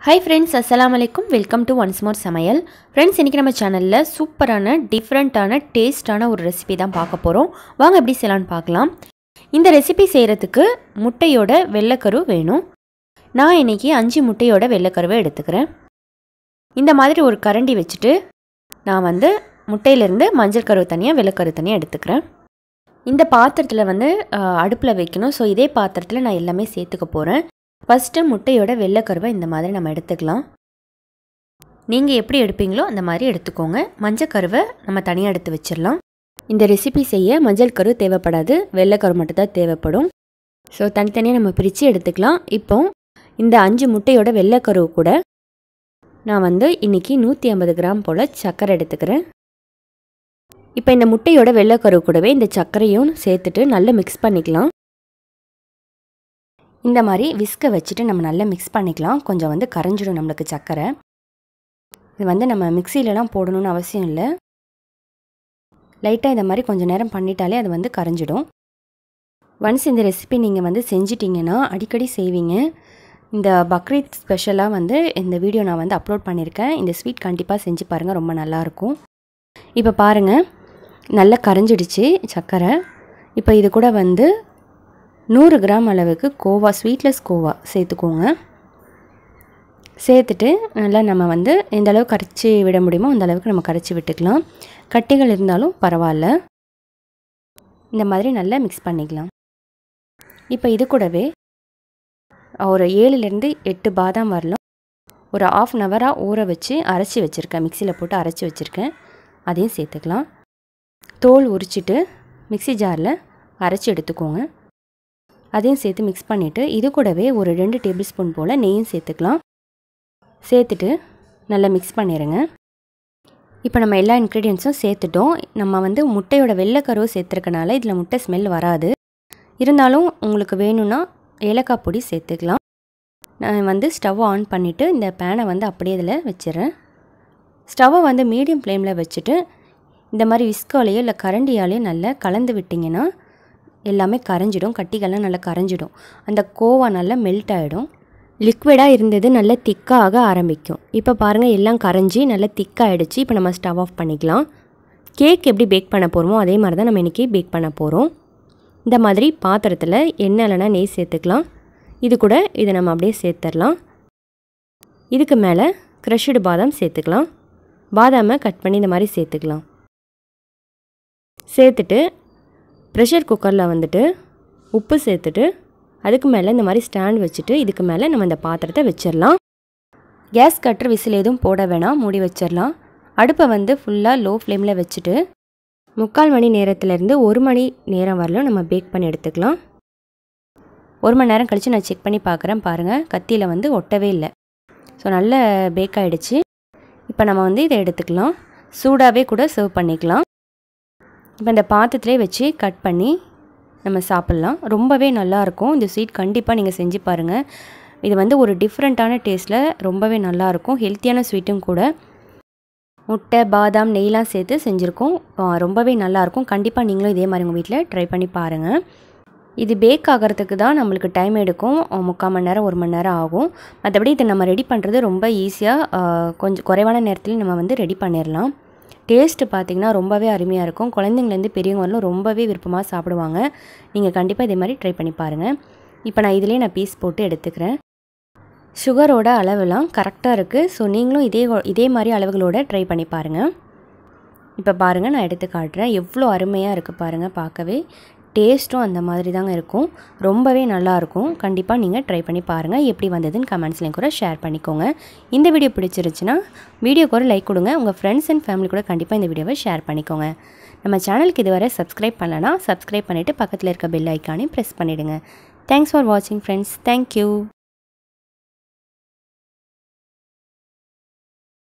hi friends அஸ்ஸலாமு அலைக்கும் welcome to once more சமையல் ஃப்ரெண்ட்ஸ் இன்றைக்கி நம்ம சேனலில் சூப்பரான டிஃப்ரெண்ட்டான டேஸ்டான ஒரு ரெசிபி தான் பார்க்க போகிறோம் வாங்க எப்படி செய்யலான்னு பார்க்கலாம் இந்த ரெசிபி செய்கிறதுக்கு முட்டையோட வெள்ளைக்கரு வேணும் நான் இன்றைக்கி அஞ்சு முட்டையோட வெள்ளைக்கருவை எடுத்துக்கிறேன் இந்த மாதிரி ஒரு கரண்டி வச்சுட்டு நான் வந்து முட்டையிலேருந்து மஞ்சள் கரு தனியாக வெள்ளைக்கரு தனியாக எடுத்துக்கிறேன் இந்த பாத்திரத்தில் வந்து அடுப்பில் வைக்கணும் ஸோ இதே பாத்திரத்தில் நான் எல்லாமே சேர்த்துக்க போகிறேன் ஃபஸ்ட்டு முட்டையோட வெள்ளைக்கருவை இந்த மாதிரி நம்ம எடுத்துக்கலாம் நீங்கள் எப்படி எடுப்பீங்களோ அந்த மாதிரி எடுத்துக்கோங்க மஞ்சள் கருவை நம்ம தனியாக எடுத்து வச்சிடலாம் இந்த ரெசிபி செய்ய மஞ்சள் கரு தேவைப்படாது வெள்ளைக்கரு மட்டும் தான் தேவைப்படும் ஸோ தனித்தனியாக நம்ம பிரித்து எடுத்துக்கலாம் இப்போ இந்த அஞ்சு முட்டையோட வெள்ளைக்கரு கூட நான் வந்து இன்றைக்கி நூற்றி ஐம்பது கிராம் போல் சர்க்கரை எடுத்துக்கிறேன் இப்போ இந்த முட்டையோட வெள்ளைக்கரு கூடவே இந்த சர்க்கரையும் சேர்த்துட்டு நல்லா மிக்ஸ் பண்ணிக்கலாம் இந்த மாதிரி விஸ்கை வச்சுட்டு நம்ம நல்லா மிக்ஸ் பண்ணிக்கலாம் கொஞ்சம் வந்து கரைஞ்சிடும் நம்மளுக்கு சர்க்கரை இது வந்து நம்ம மிக்சிலலாம் போடணும்னு அவசியம் இல்லை லைட்டாக இந்த மாதிரி கொஞ்சம் நேரம் பண்ணிட்டாலே அது வந்து கரைஞ்சிடும் ஒன்ஸ் இந்த ரெசிபி நீங்கள் வந்து செஞ்சிட்டிங்கன்னா அடிக்கடி செய்வீங்க இந்த பக்ரீத் ஸ்பெஷலாக வந்து இந்த வீடியோ நான் வந்து அப்லோட் பண்ணியிருக்கேன் இந்த ஸ்வீட் கண்டிப்பாக செஞ்சு பாருங்கள் ரொம்ப நல்லாயிருக்கும் இப்போ பாருங்கள் நல்லா கரைஞ்சிடுச்சு சர்க்கரை இப்போ இது கூட வந்து நூறு கிராம் அளவுக்கு கோவா ஸ்வீட்லெஸ் கோவா சேர்த்துக்கோங்க சேர்த்துட்டு நல்லா நம்ம வந்து எந்த அளவுக்கு கரைச்சி விட முடியுமோ அந்த அளவுக்கு நம்ம கரைச்சி விட்டுக்கலாம் கட்டிகள் இருந்தாலும் பரவாயில்ல இந்த மாதிரி நல்லா மிக்ஸ் பண்ணிக்கலாம் இப்போ இது கூடவே ஒரு ஏழுலேருந்து எட்டு பாதாம் வரலாம் ஒரு ஆஃப் அன் ஹவராக ஊற வச்சு அரைச்சி வச்சுருக்கேன் மிக்சியில் போட்டு அரைச்சி வச்சுருக்கேன் அதையும் சேர்த்துக்கலாம் தோல் உரிச்சிட்டு மிக்சி ஜாரில் அரைச்சி எடுத்துக்கோங்க அதையும் சேர்த்து மிக்ஸ் பண்ணிவிட்டு இது கூடவே ஒரு ரெண்டு டேபிள் ஸ்பூன் போல் நெய்யும் சேர்த்துக்கலாம் சேர்த்துட்டு நல்லா மிக்ஸ் பண்ணிடுங்க இப்போ நம்ம எல்லா இன்க்ரீடியன்ஸும் சேர்த்துட்டோம் நம்ம வந்து முட்டையோட வெள்ளைக்கருவை சேர்த்துருக்கனால இதில் முட்டை ஸ்மெல் வராது இருந்தாலும் உங்களுக்கு வேணும்னா ஏலக்காய் பொடி சேர்த்துக்கலாம் நான் வந்து ஸ்டவ் ஆன் பண்ணிவிட்டு இந்த பேனை வந்து அப்படியே இதில் வச்சிடுறேன் ஸ்டவ்வை வந்து மீடியம் ஃப்ளேமில் வச்சுட்டு இந்த மாதிரி விஸ்காலேயோ இல்லை கரண்டியாலேயோ நல்லா கலந்து விட்டிங்கன்னா எல்லாமே கரைஞ்சிடும் கட்டிகள்லாம் நல்லா கரைஞ்சிடும் அந்த கோவா நல்லா மெல்ட் ஆகிடும் லிக்விடாக இருந்தது நல்லா திக்காக ஆரம்பிக்கும் இப்போ பாருங்கள் எல்லாம் கரைஞ்சி நல்லா திக்காகிடுச்சு இப்போ நம்ம ஸ்டவ் ஆஃப் பண்ணிக்கலாம் கேக் எப்படி பேக் பண்ண போகிறோமோ அதே மாதிரி தான் நம்ம இன்றைக்கி பேக் பண்ண போகிறோம் இந்த மாதிரி பாத்திரத்தில் எண்ணெய் இல்லைனா நெய் சேர்த்துக்கலாம் இது கூட இதை நம்ம அப்படியே சேர்த்துடலாம் இதுக்கு மேலே க்ரஷ்டு பாதாம் சேர்த்துக்கலாம் பாதாமை கட் பண்ணி இந்த மாதிரி சேர்த்துக்கலாம் சேர்த்துட்டு ப்ரெஷர் குக்கரில் வந்துட்டு உப்பு சேர்த்துட்டு அதுக்கு மேலே இந்த மாதிரி ஸ்டாண்ட் வச்சுட்டு இதுக்கு மேலே நம்ம இந்த பாத்திரத்தை வச்சிடலாம் கேஸ் கட்டுற விசில் எதுவும் போட வேணாம் மூடி வச்சிடலாம் அடுப்பை வந்து ஃபுல்லாக லோ ஃப்ளேமில் வச்சுட்டு முக்கால் மணி நேரத்துலேருந்து ஒரு மணி நேரம் வரலும் நம்ம பேக் பண்ணி எடுத்துக்கலாம் ஒரு மணி நேரம் கழித்து நான் செக் பண்ணி பார்க்குறேன் பாருங்கள் கத்தியில் வந்து ஒட்டவே இல்லை ஸோ நல்ல பேக் ஆகிடுச்சு இப்போ நம்ம வந்து இதை எடுத்துக்கலாம் சூடாகவே கூட சர்வ் பண்ணிக்கலாம் இப்போ இந்த பாத்திரத்திலே வச்சு கட் பண்ணி நம்ம சாப்பிட்லாம் ரொம்பவே நல்லாயிருக்கும் இந்த ஸ்வீட் கண்டிப்பாக நீங்கள் செஞ்சு பாருங்கள் இது வந்து ஒரு டிஃப்ரெண்ட்டான டேஸ்ட்டில் ரொம்பவே நல்லாயிருக்கும் ஹெல்த்தியான ஸ்வீட்டும் கூட முட்டை பாதாம் நெய்லாம் சேர்த்து செஞ்சுருக்கோம் ரொம்பவே நல்லாயிருக்கும் கண்டிப்பாக நீங்களும் இதே மாதிரி உங்கள் வீட்டில் ட்ரை பண்ணி பாருங்கள் இது பேக் ஆகிறதுக்கு தான் நம்மளுக்கு டைம் எடுக்கும் முக்கால் மணி நேரம் ஒரு மணி நேரம் ஆகும் மற்றபடி இதை நம்ம ரெடி பண்ணுறது ரொம்ப ஈஸியாக கொஞ்சம் குறைவான நேரத்தில் நம்ம வந்து ரெடி பண்ணிடலாம் டேஸ்ட்டு பார்த்திங்கன்னா ரொம்பவே அருமையாக இருக்கும் குழந்தைங்கலேருந்து பெரியவங்க வரலும் ரொம்பவே விருப்பமாக சாப்பிடுவாங்க நீங்கள் கண்டிப்பாக இதே மாதிரி ட்ரை பண்ணி பாருங்கள் இப்போ நான் இதிலே நான் பீஸ் போட்டு எடுத்துக்கிறேன் சுகரோட அளவெல்லாம் கரெக்டாக இருக்குது ஸோ நீங்களும் இதே இதே மாதிரி அளவுகளோட ட்ரை பண்ணி பாருங்கள் இப்போ பாருங்கள் நான் எடுத்து காட்டுறேன் எவ்வளோ அருமையாக இருக்குது பாருங்கள் பார்க்கவே டேஸ்ட்டும் அந்த மாதிரி தாங்க இருக்கும் ரொம்பவே நல்லாயிருக்கும் கண்டிப்பாக நீங்கள் ட்ரை பண்ணி பாருங்கள் எப்படி வந்ததுன்னு கமெண்ட்ஸ்லேயும் கூட ஷேர் பண்ணிக்கோங்க இந்த வீடியோ பிடிச்சிருச்சுன்னா வீடியோக்கு ஒரு லைக் கொடுங்க உங்கள் ஃப்ரெண்ட்ஸ் அண்ட் ஃபேமிலி கூட கண்டிப்பாக இந்த வீடியோவை ஷேர் பண்ணிக்கோங்க நம்ம சேனலுக்கு இதுவரை சப்ஸ்கிரைப் பண்ணலன்னா சப்ஸ்கிரைப் பண்ணிவிட்டு பக்கத்தில் இருக்க பெல் ஐக்கானையும் ப்ரெஸ் பண்ணிவிடுங்க தேங்க்ஸ் ஃபார் வாட்சிங் ஃப்ரெண்ட்ஸ் தேங்க்யூ